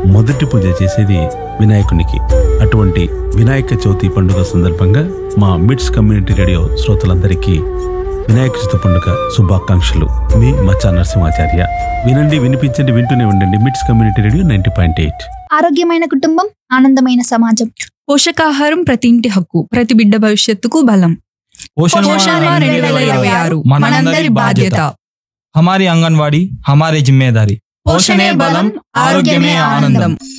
మొదటి పూజ చేసేది వినాయకునికి అటువంటి వినాయక చవితి పండుగ సందర్భంగా మా మిడ్స్ కమ్యూనిటీ రేడియో శ్రోతలందరికీ వినాయక చవితి పండుగ శుభాకాంక్షలు మీ మచ్చా నరసింహాచార్య వినండి వినిపించండి వింటూనే ఉండండి MIDS community radio ninety point eight ఆరోగ్యమైన కుటుంబం ఆనందమైన సమాజం పోషకాహారం ప్రతి ఇంటి హక్కు ప్రతి బిడ్డ భవిష్యత్తుకు బలం पोषण పోషణ माह రెండు వేల ఇరవై ఆరు మనందరి బాధ్యత हमारी आंगनवाड़ी हमारी जिम्मेदारी పోషణే బలం ఆరోగ్యమే ఆనందం